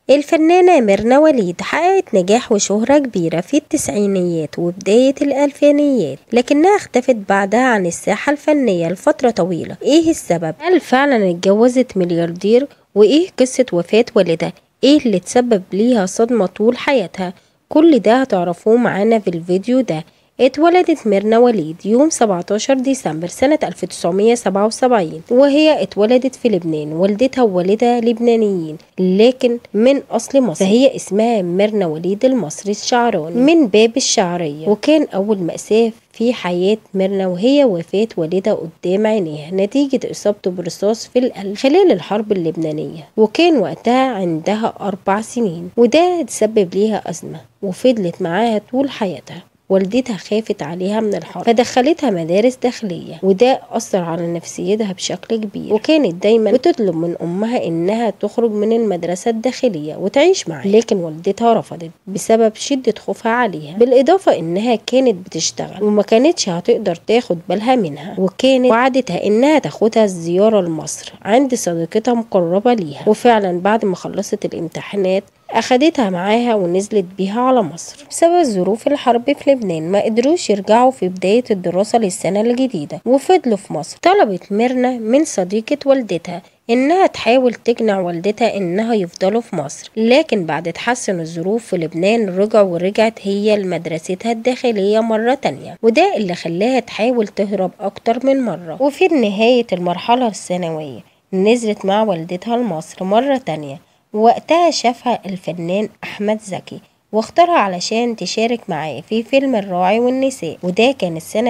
الفنانة ميرنا وليد حققت نجاح وشهرة كبيرة في التسعينيات وبداية الألفينيات لكنها اختفت بعدها عن الساحة الفنية لفترة طويلة ايه السبب؟ هل فعلا اتجوزت ملياردير؟ وايه قصة وفاة والدها؟ ايه اللي تسبب ليها صدمة طول حياتها؟ كل ده هتعرفوه معانا في الفيديو ده اتولدت ميرنا وليد يوم 17 ديسمبر سنة 1977 وهي اتولدت في لبنان والدتها ووالدها لبنانيين لكن من أصل مصر فهي اسمها ميرنا وليد المصري الشعراني من باب الشعرية وكان أول مأساة في حياة ميرنا وهي وفاة والدها قدام عينيها نتيجة إصابته برصاص في القلب خلال الحرب اللبنانية وكان وقتها عندها أربع سنين وده تسبب ليها أزمة وفضلت معاها طول حياتها والدتها خافت عليها من الحرب فدخلتها مدارس داخلية وده أثر على نفسيتها بشكل كبير وكانت دايما بتطلب من أمها إنها تخرج من المدرسة الداخلية وتعيش معاها لكن والدتها رفضت بسبب شدة خوفها عليها بالإضافة إنها كانت بتشتغل وما كانتش هتقدر تاخد بالها منها وكانت وعدتها إنها تاخدها الزيارة لمصر عند صديقتها مقربة ليها وفعلا بعد ما خلصت الامتحانات أخدتها معاها ونزلت بيها على مصر بسبب ظروف الحرب في لبنان ما قدروش يرجعوا في بداية الدراسة للسنة الجديدة وفضلوا في مصر طلبت ميرنا من صديقة والدتها إنها تحاول تقنع والدتها إنها يفضلوا في مصر لكن بعد تحسن الظروف في لبنان رجعوا ورجعت هي لمدرستها الداخلية مرة تانية وده اللي خلاها تحاول تهرب أكتر من مرة وفي نهاية المرحلة الثانوية نزلت مع والدتها لمصر مرة تانية وقتها شافها الفنان أحمد زكي واختارها علشان تشارك معاه في فيلم الراعي والنساء وده كانت سنة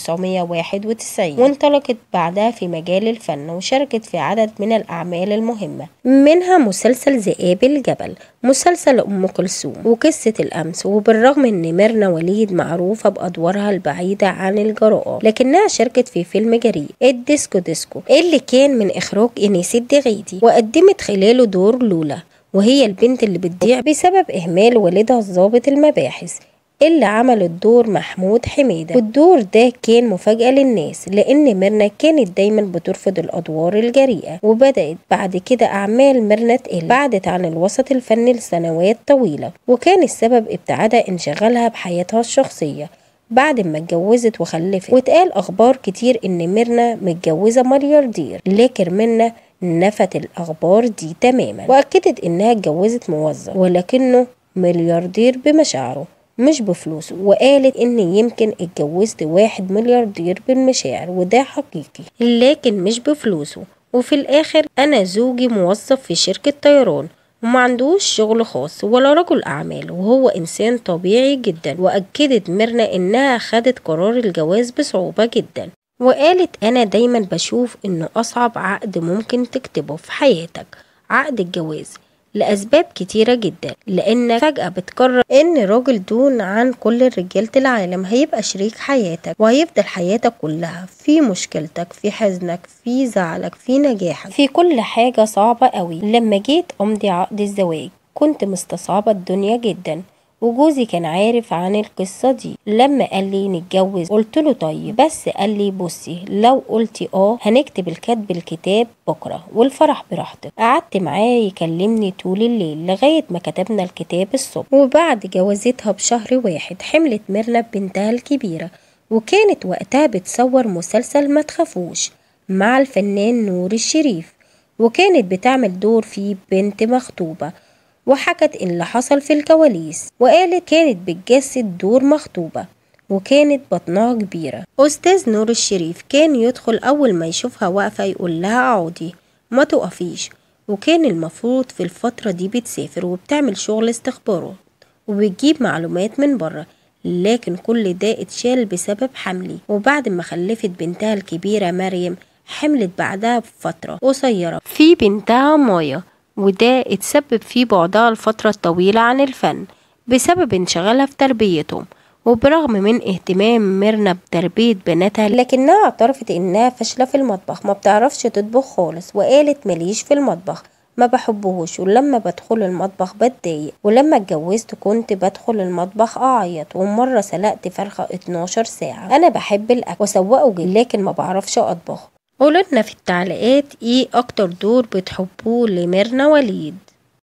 1991 وانطلقت بعدها في مجال الفن وشاركت في عدد من الأعمال المهمة منها مسلسل ذئاب الجبل مسلسل أم كلثوم وقصة الأمس وبالرغم إن ميرنا وليد معروفة بأدوارها البعيدة عن الجراءة لكنها شاركت في فيلم جريء الديسكو ديسكو اللي كان من إخراج إنيس الدغيدي وقدمت خلاله دور لولا وهي البنت اللي بتضيع بسبب إهمال والدها الضابط المباحث اللي عمل الدور محمود حميدة والدور ده كان مفاجأة للناس لأن ميرنا كانت دايما بترفض الأدوار الجريئة وبدأت بعد كده أعمال ميرنا تقل بعدت عن الوسط الفني لسنوات طويلة وكان السبب ابتعادها انشغالها بحياتها الشخصية بعد ما اتجوزت وخلفت واتقال أخبار كتير إن ميرنا متجوزة ملياردير لكن ميرنا نفت الأخبار دي تماما وأكدت إنها اتجوزت موظف ولكنه ملياردير بمشاعره مش بفلوسه وقالت إن يمكن اتجوزت واحد ملياردير بالمشاعر وده حقيقي لكن مش بفلوسه وفي الآخر أنا زوجي موظف في شركة طيران وما عندوش شغل خاص ولا رجل أعمال وهو إنسان طبيعي جدا وأكدت ميرنا إنها خدت قرار الجواز بصعوبة جدا وقالت أنا دايما بشوف إنه أصعب عقد ممكن تكتبه في حياتك عقد الجواز لأسباب كتيرة جدا لأن فجأة بتقرر إن راجل دون عن كل رجالة العالم هيبقى شريك حياتك وهيفضل حياتك كلها في مشكلتك في حزنك في زعلك في نجاحك في كل حاجة صعبة قوي لما جيت أمضي عقد الزواج كنت مستصعبة الدنيا جدا وجوزي كان عارف عن القصة دي لما قال لي نتجوز قلت له طيب بس قال لي بصي لو قلتي اه هنكتب الكتب الكتاب بكرة والفرح براحتك قعدت معاه يكلمني طول الليل لغاية ما كتبنا الكتاب الصبح وبعد جوازتها بشهر واحد حملت ميرنا بنتها الكبيرة وكانت وقتها بتصور مسلسل ما تخافوش مع الفنان نور الشريف وكانت بتعمل دور فيه بنت مخطوبة وحكت اللي حصل في الكواليس وقالت كانت بتجسد دور مخطوبة وكانت بطنها كبيرة أستاذ نور الشريف كان يدخل أول ما يشوفها واقفة يقول لها اقعدي ما تقفيش وكان المفروض في الفترة دي بتسافر وبتعمل شغل استخبارات وبتجيب معلومات من بره لكن كل ده اتشال بسبب حملي وبعد ما خلفت بنتها الكبيرة مريم حملت بعدها بفترة قصيرة في بنتها مايا وده اتسبب في بعدها الفترة الطويلة عن الفن بسبب انشغالها في تربيتهم وبرغم من اهتمام ميرنا بتربية بناتها لكنها اعترفت انها فاشلة في المطبخ ما بتعرفش تطبخ خالص وقالت مليش في المطبخ ما بحبهوش ولما بدخل المطبخ بتضايق ولما اتجوزت كنت بدخل المطبخ اعيط ومرة سلقت فرخة 12 ساعة انا بحب الاكل واسوقه جدا لكن ما بعرفش اطبخ قولوا لنا في التعليقات ايه اكتر دور بتحبوه لميرنا وليد